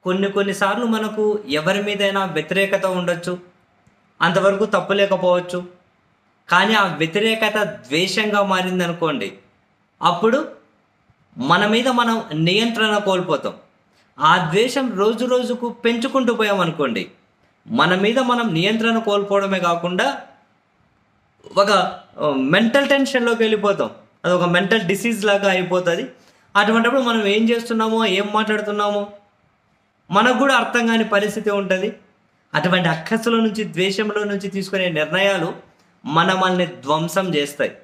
కొన్ని కొన్నిసార్లు మనకు ఎవరి మీదైనా వ్యతిరేకత ఉండొచ్చు అంతవరకు తప్పు లేకపోవచ్చు కానీ ఆ వ్యతిరేకత ద్వేషంగా మారింది అనుకోండి అప్పుడు మన మీద మనం నియంత్రణ కోల్పోతాం ఆ ద్వేషం రోజు రోజుకు పెంచుకుంటూ పోయామనుకోండి మన మీద మనం నియంత్రణ కోల్పోవడమే కాకుండా ఒక మెంటల్ టెన్షన్లోకి వెళ్ళిపోతాం అది ఒక మెంటల్ డిసీజ్ లాగా అయిపోతుంది అటువంటిప్పుడు మనం ఏం చేస్తున్నామో ఏం మాట్లాడుతున్నామో మనకు కూడా అర్థం కాని పరిస్థితి ఉంటుంది అటువంటి అక్కసుల నుంచి ద్వేషంలో నుంచి తీసుకునే నిర్ణయాలు మన మనల్ని ధ్వంసం చేస్తాయి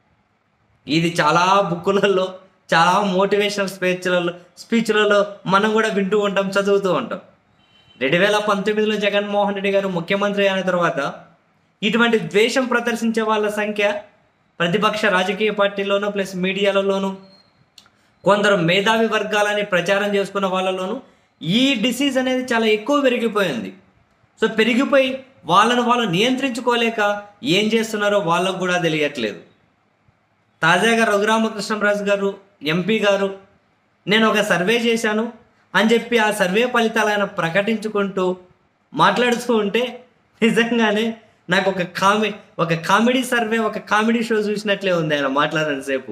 ఇది చాలా బుక్కులలో చాలా మోటివేషనల్ స్పీచ్లలో స్పీచ్లలో మనం కూడా వింటూ ఉంటాం చదువుతూ ఉంటాం రెండు వేల పంతొమ్మిదిలో జగన్మోహన్ రెడ్డి గారు ముఖ్యమంత్రి అయిన తర్వాత ఇటువంటి ద్వేషం ప్రదర్శించే వాళ్ళ సంఖ్య ప్రతిపక్ష రాజకీయ పార్టీలోనూ ప్లస్ మీడియాలలోనూ కొందరు మేధావి వర్గాలని ప్రచారం చేసుకున్న వాళ్ళలోనూ ఈ డిసీజ్ అనేది చాలా ఎక్కువ పెరిగిపోయింది సో పెరిగిపోయి వాళ్ళను వాళ్ళు నియంత్రించుకోలేక ఏం చేస్తున్నారో వాళ్ళకు కూడా తెలియట్లేదు తాజాగా రఘురామకృష్ణరాజు గారు ఎంపీ గారు నేను ఒక సర్వే చేశాను అని చెప్పి ఆ సర్వే ఫలితాలు ఆయన ప్రకటించుకుంటూ మాట్లాడుతూ ఉంటే నిజంగానే నాకు ఒక కామె ఒక కామెడీ సర్వే ఒక కామెడీ షో చూసినట్లే ఉంది ఆయన మాట్లాడిన సేపు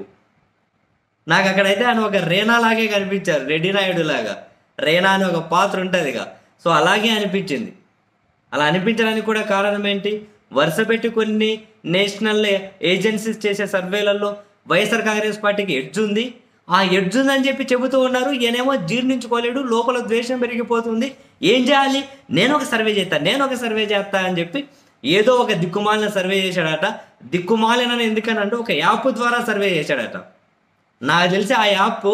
నాకు అక్కడైతే ఆయన ఒక రేనా లాగే కనిపించారు రెడ్డి నాయుడు లాగా రేనా అని ఒక పాత్ర ఉంటుంది ఇక సో అలాగే అనిపించింది అలా అనిపించడానికి కూడా కారణం ఏంటి వరుస పెట్టి కొన్ని నేషనల్ ఏజెన్సీస్ చేసే సర్వేలలో వైఎస్ఆర్ కాంగ్రెస్ పార్టీకి ఎడ్జ్ ఉంది ఆ ఎడ్జ్ ఉందని చెప్పి చెబుతూ ఉన్నారు ఈయనేమో జీర్ణించుకోలేడు లోపల ద్వేషం పెరిగిపోతుంది ఏం చేయాలి నేను ఒక సర్వే చేస్తాను నేను ఒక సర్వే చేస్తా అని చెప్పి ఏదో ఒక దిక్కుమాలిన సర్వే చేశాడట దిక్కుమాలిన ఎందుకనంటే ఒక యాప్ ద్వారా సర్వే చేశాడట నాకు తెలిసి ఆ యాప్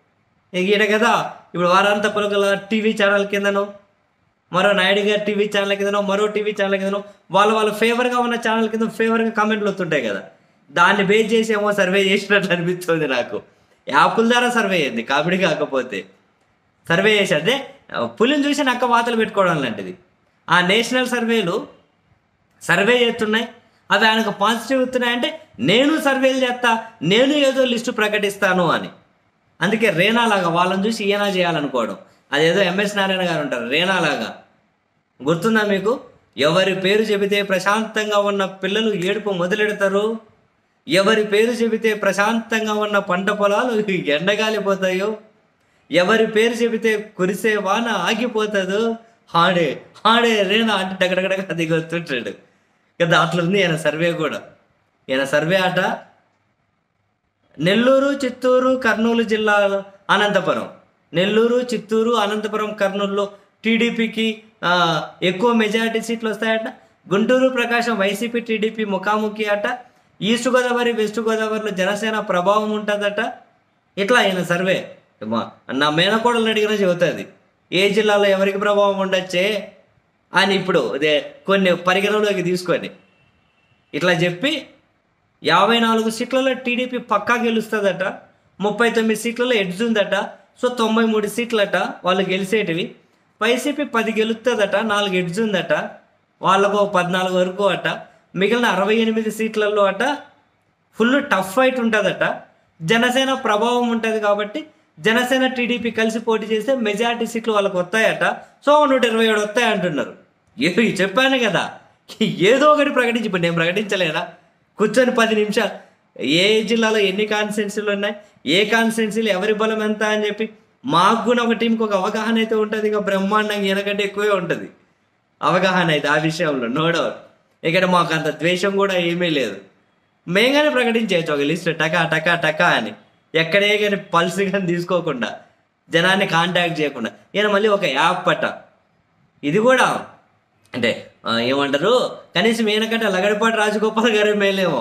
ఈడ కదా ఇప్పుడు వారాంత పలుకల టీవీ ఛానల్ కిందనో మరో నాయుడు గారి టీవీ ఛానల్ కిందనో మరో టీవీ ఛానల్ కిందనో వాళ్ళ వాళ్ళ ఫేవర్గా ఉన్న ఛానల్ కింద ఫేవర్గా కామెంట్లు వస్తుంటాయి కదా దాన్ని బేస్ చేసి ఏమో సర్వే చేసినట్లు అనిపిస్తుంది నాకు యాప్ల ద్వారా సర్వే అయింది కామెడీ కాకపోతే సర్వే చేసి అదే పులిని చూసి నక్క వాతలు పెట్టుకోవడం లాంటిది ఆ నేషనల్ సర్వేలు సర్వే చేస్తున్నాయి అవి ఆయనకు పాజిటివ్ ఇస్తున్నాయంటే నేను సర్వేలు చేస్తా నేను ఏదో లిస్టు ప్రకటిస్తాను అని అందుకే రేనాలాగా వాళ్ళని చూసి ఈయన చేయాలనుకోవడం అదేదో ఎంఎస్ నారాయణ గారు ఉంటారు రేనాలాగా గుర్తుందా మీకు ఎవరి పేరు చెబితే ప్రశాంతంగా ఉన్న పిల్లలు ఏడుపు మొదలెడతారు ఎవరి పేరు చెబితే ప్రశాంతంగా ఉన్న పంట పొలాలు ఎండగాలిపోతాయో ఎవరి పేరు చెబితే కురిసే వాన ఆగిపోతుందో హాడే హాడే రేనా అంటే డగడగడగా దిగి వస్తుంటాడు కదా అట్లుంది ఈయన సర్వే కూడా ఈయన సర్వే ఆట నెల్లూరు చిత్తూరు కర్నూలు జిల్లాలో అనంతపురం నెల్లూరు చిత్తూరు అనంతపురం కర్నూలులో టీడీపీకి ఎక్కువ మెజారిటీ సీట్లు వస్తాయట గుంటూరు ప్రకాశం వైసీపీ టీడీపీ ముఖాముఖి అట ఈస్ట్ గోదావరి వెస్ట్ గోదావరిలో జనసేన ప్రభావం ఉంటుందట ఇట్లా ఆయన సర్వే మా నా మేనకోడలు అడిగినా చెబుతుంది ఏ జిల్లాలో ఎవరికి ప్రభావం ఉండొచ్చే అని ఇప్పుడు అదే కొన్ని పరిగణలోకి తీసుకొని ఇట్లా చెప్పి యాభై నాలుగు సీట్లలో టీడీపీ పక్కా గెలుస్తుందట ముప్పై తొమ్మిది సీట్లలో ఎడ్జ్ ఉందట సో తొంభై మూడు సీట్లట వాళ్ళు గెలిచేటివి వైసీపీ పది గెలుస్తుందట నాలుగు ఎడ్జ్ ఉందట వాళ్ళకు ఒక పద్నాలుగు వరకు అట మిగిలిన అరవై ఎనిమిది సీట్లలో అట ఫుల్ టఫ్ ఫైట్ ఉంటుందట జనసేన ప్రభావం ఉంటుంది కాబట్టి జనసేన టీడీపీ కలిసి పోటీ చేస్తే మెజారిటీ సీట్లు వాళ్ళకి వస్తాయట సో నూట ఇరవై ఏడు వస్తాయి అంటున్నారు ఏ చెప్పాను కదా ఏదో ఒకటి ప్రకటించి ఇప్పుడు నేను ప్రకటించలేదా కూర్చొని పది నిమిషాలు ఏ జిల్లాలో ఎన్ని కాన్స్టిట్యున్సీలు ఉన్నాయి ఏ కాన్స్టిట్యున్సీలు ఎవరి బలం ఎంత అని చెప్పి మాకు కూడా ఒక టీంకి ఒక అవగాహన అయితే ఉంటుంది ఇక బ్రహ్మాండంగా ఎనకంటే ఎక్కువే ఉంటుంది అవగాహన అయితే ఆ విషయంలో నో డౌట్ ఇక్కడ మాకు అంత ద్వేషం కూడా ఏమీ లేదు మేంగానే ప్రకటించవచ్చు ఒక లిస్ట్ టకా టకా టకా అని ఎక్కడే కానీ పల్స్ కానీ తీసుకోకుండా జనాన్ని కాంటాక్ట్ చేయకుండా ఈయన మళ్ళీ ఒక యాప్ పట్ట ఇది కూడా అంటే ఆ, ఏమంటారు కనీసం ఈయనకంటే లగడపాటి రాజగోపాల్ గారే మేలేమో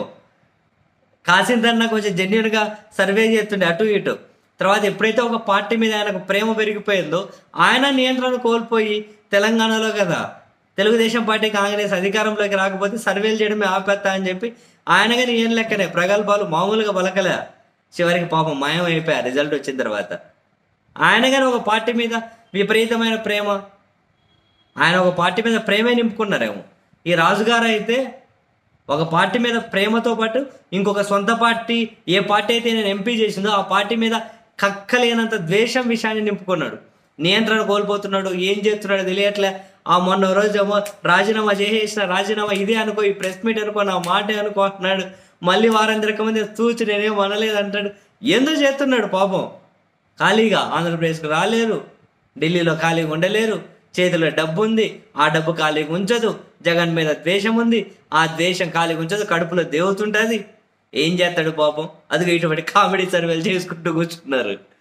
కాసిందన్న కొంచెం జెన్యున్గా సర్వే చేస్తుండే అటు ఇటు తర్వాత ఎప్పుడైతే ఒక పార్టీ మీద ఆయనకు ప్రేమ పెరిగిపోయిందో ఆయన నియంత్రణ కోల్పోయి తెలంగాణలో కదా తెలుగుదేశం పార్టీ కాంగ్రెస్ అధికారంలోకి రాకపోతే సర్వేలు చేయడమే ఆపేస్తా అని చెప్పి ఆయన కానీ ఏం లెక్కనే ప్రగల్భాలు మామూలుగా బలకలే చివరికి పాపం మాయం అయిపోయా రిజల్ట్ వచ్చిన తర్వాత ఆయన కానీ ఒక పార్టీ మీద విపరీతమైన ప్రేమ ఆయన ఒక పార్టీ మీద ప్రేమే నింపుకున్నారేమో ఈ రాజుగారు అయితే ఒక పార్టీ మీద ప్రేమతో పాటు ఇంకొక సొంత పార్టీ ఏ పార్టీ అయితే నేను ఎంపీ చేసిందో ఆ పార్టీ మీద కక్కలేనంత ద్వేషం విషయాన్ని నింపుకున్నాడు నియంత్రణ కోల్పోతున్నాడు ఏం చేస్తున్నాడు తెలియట్లే ఆ మొన్న రోజు ఏమో రాజీనామా చేసేసిన రాజీనామా ఇదే అనుకో ఈ ప్రెస్ మీట్ అనుకో నా మాటే అనుకో అంటున్నాడు మళ్ళీ వారం తిరగమంది చూచి నేనేం అనలేదు అంటాడు ఎందుకు చేస్తున్నాడు పాపం ఖాళీగా ఆంధ్రప్రదేశ్కి రాలేరు ఢిల్లీలో ఖాళీగా ఉండలేరు చేతిలో డబ్బు ఉంది ఆ డబ్బు ఖాళీగా ఉంచదు జగన్ మీద ద్వేషం ఉంది ఆ ద్వేషం ఖాళీగా ఉంచదు కడుపులో దేవుతుంటుంది ఏం చేస్తాడు పాపం అదిగో ఇటువంటి కామెడీ సర్వేలు చేసుకుంటూ కూర్చున్నారు